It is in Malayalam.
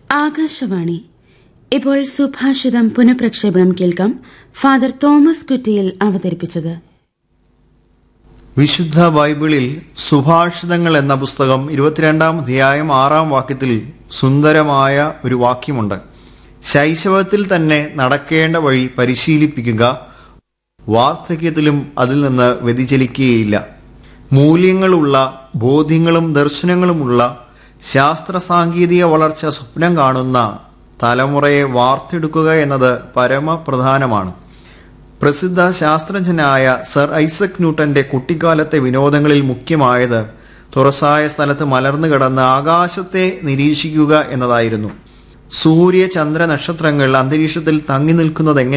ആകാശവാണി ഇപ്പോൾ സുഭാഷിതം പുനഃപ്രക്ഷേപണം കേൾക്കാം ഫാദർ തോമസ് കുറ്റിയിൽ അവതരിപ്പിച്ചത് വിശുദ്ധ ബൈബിളിൽ സുഭാഷിതങ്ങൾ എന്ന പുസ്തകം ഇരുപത്തിരണ്ടാം അധ്യായം ആറാം വാക്യത്തിൽ സുന്ദരമായ ഒരു വാക്യമുണ്ട് ശൈശവത്തിൽ തന്നെ നടക്കേണ്ട വഴി പരിശീലിപ്പിക്കുക വാർദ്ധക്യത്തിലും അതിൽ നിന്ന് വ്യതിചലിക്കുകയില്ല മൂല്യങ്ങളുള്ള ബോധ്യങ്ങളും ദർശനങ്ങളുമുള്ള ശാസ്ത്ര സാങ്കേതിക വളർച്ച സ്വപ്നം കാണുന്ന തലമുറയെ വാർത്തെടുക്കുക എന്നത് പരമപ്രധാനമാണ് പ്രസിദ്ധ ശാസ്ത്രജ്ഞനായ സർ ഐസക് ന്യൂട്ടന്റെ കുട്ടിക്കാലത്തെ വിനോദങ്ങളിൽ മുഖ്യമായത് തുറസായ സ്ഥലത്ത് മലർന്നു കിടന്ന് ആകാശത്തെ നിരീക്ഷിക്കുക എന്നതായിരുന്നു സൂര്യ ചന്ദ്ര നക്ഷത്രങ്ങൾ അന്തരീക്ഷത്തിൽ തങ്ങി നിൽക്കുന്നത്